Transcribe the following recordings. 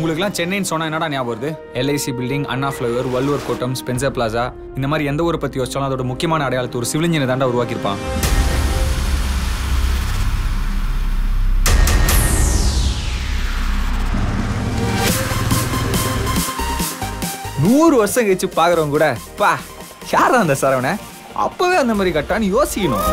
உங்களுக்குலாம் சென்னைன்னு சொன்னா என்னடா ஞாபகம் வருது LIC building Anna flyover Valluvar Kottam Spencer plaza இந்த மாதிரி எந்த ஊரை பத்தி யோசிச்சாலும் அதோட முக்கியமான அடையாளத்தை ஒரு சிவில் இன்ஜினியர் தாண்டா உருவாக்கியிருப்பான் நூறு வருஷம் கழிச்சு பாக்குறவங்க கூட பா யாரா அந்த சரவண அப்பவே அந்த மாதிரி கட்டான்னு யோசிக்கணும்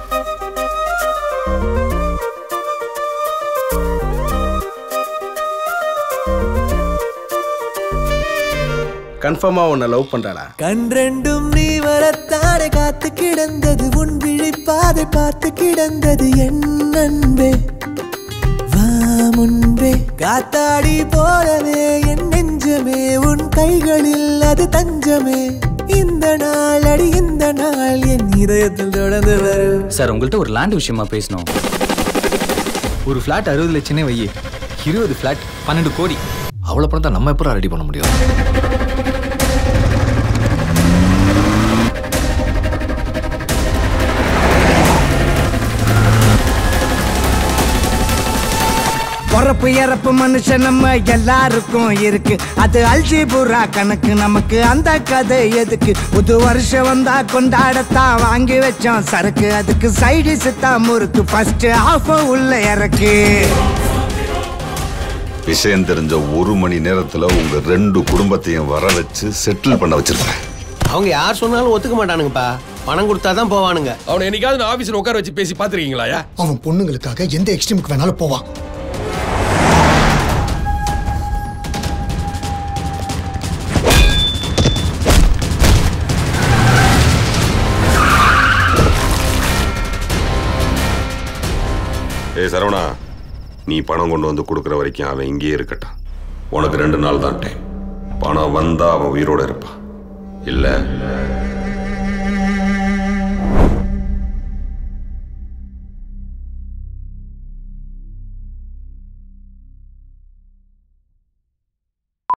கன்ஃபார்மா உன்னை லவ் பண்றாளா கண்ரெண்டும் நீ வரத்தானே காத்து கிடந்தது உன் விழிப்பாதை பார்த்து கிடந்தது என் அன்பே வா முன்பே காத்தாடி போலவே என் நெஞ்சமே உன் கைகளில் அது தஞ்சமே இந்த நாள் அடி இந்த நாள் என் இதயத்தில் தொடர்ந்து வரும் சார் உங்கள்கிட்ட ஒரு லேண்ட் விஷயமா பேசணும் ஒரு ஃபிளாட் அறுபது லட்சமே வை இருபது ஃபிளாட் பன்னெண்டு கோடி அவ்வளோ பணத்தை நம்ம எப்பறம் ரெடி பண்ண முடியும் பிறப்பு இறப்பு மனுஷன் நம்ம எல்லாருக்கும் இருக்கு அது அல்ஜிபுரா கணக்கு நமக்கு அந்த கதை எதுக்கு புது வருஷம் வந்தா கொண்டாடத்தான் வாங்கி வச்சோம் சரக்கு அதுக்கு சைடு சித்தா முறுக்கு ஃபர்ஸ்ட் ஆஃப் உள்ள இறக்கு விஷயம் தெரிஞ்ச ஒரு மணி நேரத்துல உங்க ரெண்டு குடும்பத்தையும் வர வச்சு செட்டில் பண்ண வச்சிருக்கேன் அவங்க யார் சொன்னாலும் ஒத்துக்க மாட்டானுங்கப்பா பணம் கொடுத்தா தான் போவானுங்க அவனை என்னைக்காவது நான் ஆபீஸ்ல உட்கார வச்சு பேசி பாத்திருக்கீங்களா அவன் பொண்ணுங்களுக்காக எந்த எக்ஸ்ட்ரீமுக்கு வேணாலும் போவான் ஏய் சரவணா நீ பணம் கொண்டு வந்து கொடுக்குற வரைக்கும் அவன் இங்கேயே இருக்கட்டும் உனக்கு ரெண்டு நாள் தான் டைம் பணம் வந்தா அவன் உயிரோட இருப்பான் இல்ல